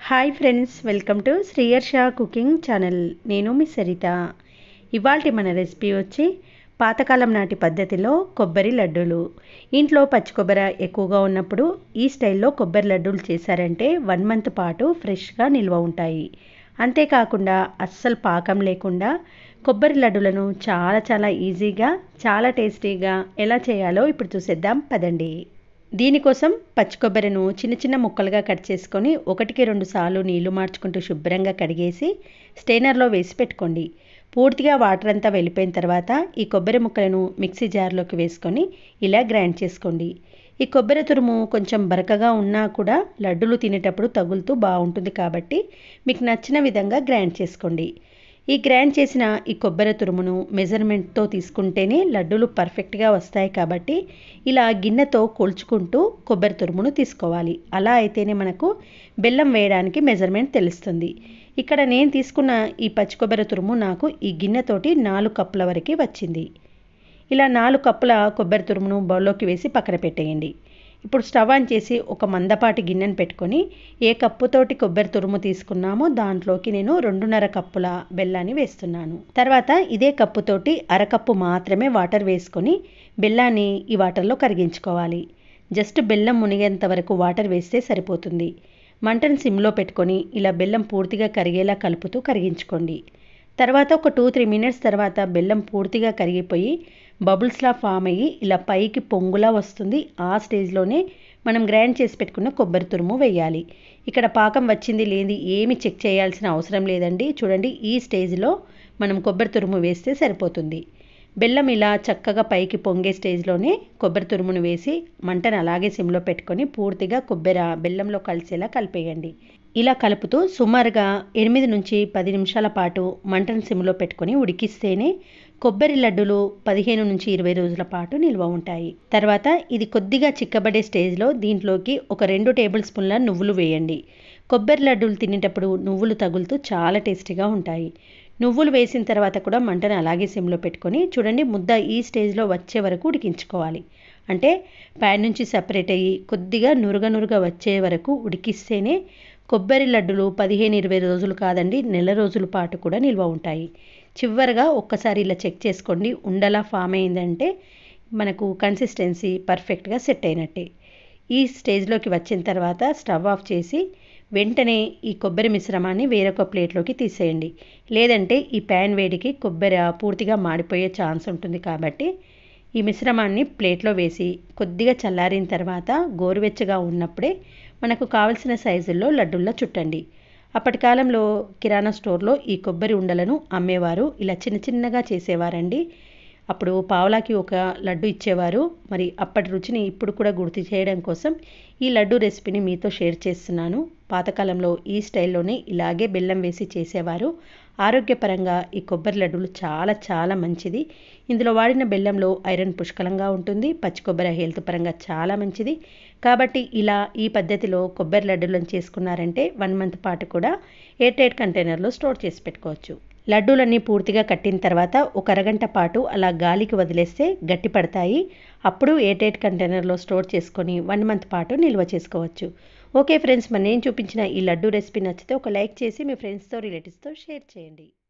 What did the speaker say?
hi friends welcome to Shriyar Sha cooking channel నేను మీ సరిత ఇవాళ మన రెసిపీ వచ్చి పాతకాలం నాటి పద్ధతిలో కొబ్బరి లడ్డూలు ఇంట్లో పచ్చి కొబ్బరి ఎక్కువగా ఉన్నప్పుడు ఈ స్టైల్లో కొబ్బరి లడ్డూలు చేశారంటే వన్ మంత్ పాటు ఫ్రెష్గా నిల్వ ఉంటాయి అంతేకాకుండా అస్సలు పాకం లేకుండా కొబ్బరి లడ్డూలను చాలా చాలా ఈజీగా చాలా టేస్టీగా ఎలా చేయాలో ఇప్పుడు చూసేద్దాం పదండి దీనికోసం పచ్చి కొబ్బరిను చిన్న చిన్న ముక్కలుగా కట్ చేసుకొని ఒకటికి రెండు సార్లు నీళ్లు మార్చుకుంటూ శుభ్రంగా కడిగేసి స్టెయినర్లో వేసి పెట్టుకోండి పూర్తిగా వాటర్ అంతా వెళ్ళిపోయిన తర్వాత ఈ కొబ్బరి ముక్కలను మిక్సీ జార్లోకి వేసుకొని ఇలా గ్రైండ్ చేసుకోండి ఈ కొబ్బరి తురుము కొంచెం బరకగా ఉన్నా కూడా లడ్డూలు తినేటప్పుడు తగులుతూ బాగుంటుంది కాబట్టి మీకు నచ్చిన విధంగా గ్రైండ్ చేసుకోండి ఈ గ్రైండ్ చేసిన ఈ కొబ్బరి తురుమును మెజర్మెంట్తో తీసుకుంటేనే లడ్డూలు పర్ఫెక్ట్గా వస్తాయి కాబట్టి ఇలా గిన్నెతో కొలుచుకుంటూ కొబ్బరి తురుమును తీసుకోవాలి అలా అయితేనే మనకు బెల్లం వేయడానికి మెజర్మెంట్ తెలుస్తుంది ఇక్కడ నేను తీసుకున్న ఈ పచ్చి కొబ్బరి తురుము నాకు ఈ గిన్నెతోటి నాలుగు కప్పుల వరకు వచ్చింది ఇలా నాలుగు కప్పుల కొబ్బరి తురుమును బౌల్లోకి వేసి పక్కన పెట్టేయండి ఇప్పుడు స్టవ్ ఆన్ చేసి ఒక మందపాటి గిన్నెను పెట్టుకొని ఏ కప్పుతోటి కొబ్బరి తురుము తీసుకున్నామో దాంట్లోకి నేను రెండున్నర కప్పుల బెల్లాన్ని వేస్తున్నాను తర్వాత ఇదే కప్పుతోటి అరకప్పు మాత్రమే వాటర్ వేసుకొని బెల్లాన్ని ఈ వాటర్లో కరిగించుకోవాలి జస్ట్ బెల్లం మునిగేంత వరకు వాటర్ వేస్తే సరిపోతుంది మంటను సిమ్లో పెట్టుకొని ఇలా బెల్లం పూర్తిగా కరిగేలా కలుపుతూ కరిగించుకోండి తర్వాత ఒక టూ త్రీ మినిట్స్ తర్వాత బెల్లం పూర్తిగా కరిగిపోయి బబుల్స్లా ఫామ్ అయ్యి ఇలా పైకి పొంగులా వస్తుంది ఆ స్టేజ్లోనే మనం గ్రైండ్ చేసి పెట్టుకున్న కొబ్బరి తురుము వేయాలి ఇక్కడ పాకం వచ్చింది లేని ఏమి చెక్ చేయాల్సిన అవసరం లేదండి చూడండి ఈ స్టేజ్లో మనం కొబ్బరి తురుము వేస్తే సరిపోతుంది బెల్లం ఇలా చక్కగా పైకి పొంగే స్టేజ్లోనే కొబ్బరి తురుమును వేసి మంటను అలాగే సిమ్లో పెట్టుకొని పూర్తిగా కొబ్బరి బెల్లంలో కలిసేలా కలిపేయండి ఇలా కలుపుతూ సుమారుగా ఎనిమిది నుంచి పది నిమిషాల పాటు మంటను సిమ్లో పెట్టుకొని ఉడికిస్తేనే కొబ్బరి లడ్డులు పదిహేను నుంచి ఇరవై రోజుల పాటు నిల్వ ఉంటాయి తర్వాత ఇది కొద్దిగా చిక్కబడే స్టేజ్లో దీంట్లోకి ఒక రెండు టేబుల్ స్పూన్ల నువ్వులు వేయండి కొబ్బరి లడ్డూలు తినేటప్పుడు నువ్వులు తగులుతూ చాలా టేస్టీగా ఉంటాయి నువ్వులు వేసిన తర్వాత కూడా మంటను అలాగే సిమ్లో పెట్టుకొని చూడండి ముద్ద ఈ స్టేజ్లో వచ్చే వరకు ఉడికించుకోవాలి అంటే ప్యాన్ నుంచి సపరేట్ అయ్యి కొద్దిగా నురుగ నురుగ వచ్చే వరకు ఉడికిస్తేనే కొబ్బరి లడ్డులు పదిహేను ఇరవై రోజులు కాదండి నెల రోజుల పాటు కూడా నిల్వ ఉంటాయి చివరిగా ఒక్కసారి ఇలా చెక్ చేసుకోండి ఉండలా ఫామ్ అయిందంటే మనకు కన్సిస్టెన్సీ పర్ఫెక్ట్గా సెట్ అయినట్టే ఈ స్టేజ్లోకి వచ్చిన తర్వాత స్టవ్ ఆఫ్ చేసి వెంటనే ఈ కొబ్బరి మిశ్రమాన్ని వేరొక ప్లేట్లోకి తీసేయండి లేదంటే ఈ ప్యాన్ వేడికి కొబ్బరి పూర్తిగా మాడిపోయే ఛాన్స్ ఉంటుంది కాబట్టి ఈ మిశ్రమాన్ని ప్లేట్లో వేసి కొద్దిగా చల్లారిన తర్వాత గోరువెచ్చగా ఉన్నప్పుడే మనకు కావలసిన సైజుల్లో లడ్డుల్లో చుట్టండి అప్పటి కాలంలో కిరాణా స్టోర్లో ఈ కొబ్బరి ఉండలను అమ్మేవారు ఇలా చిన్న చిన్నగా చేసేవారండి అప్పుడు పావులాకి ఒక లడ్డు ఇచ్చేవారు మరి అప్పటి రుచిని ఇప్పుడు కూడా గుర్తు చేయడం కోసం ఈ లడ్డు రెసిపీని మీతో షేర్ చేస్తున్నాను పాతకాలంలో ఈ స్టైల్లోనే ఇలాగే బెల్లం వేసి చేసేవారు ఆరోగ్యపరంగా ఈ కొబ్బరి లడ్డూలు చాలా చాలా మంచిది ఇందులో వాడిన బెల్లంలో ఐరన్ పుష్కలంగా ఉంటుంది పచ్చి కొబ్బరి హెల్త్ పరంగా చాలా మంచిది కాబట్టి ఇలా ఈ పద్ధతిలో కొబ్బరి లడ్డూలను చేసుకున్నారంటే వన్ మంత్ పాటు కూడా ఎయిర్ టైట్ కంటైనర్లో స్టోర్ చేసి పెట్టుకోవచ్చు లడ్డూలన్నీ పూర్తిగా కట్టిన తర్వాత ఒక అరగంట పాటు అలా గాలికి వదిలేస్తే గట్టి పడతాయి అప్పుడు ఎయిర్టైట్ కంటైనర్లో స్టోర్ చేసుకొని వన్ మంత్ పాటు నిల్వ చేసుకోవచ్చు ఓకే ఫ్రెండ్స్ మరి నేను చూపించిన ఈ లడ్డూ రెసిపీ నచ్చితే ఒక లైక్ చేసి మీ ఫ్రెండ్స్తో రిలేటివ్స్తో షేర్ చేయండి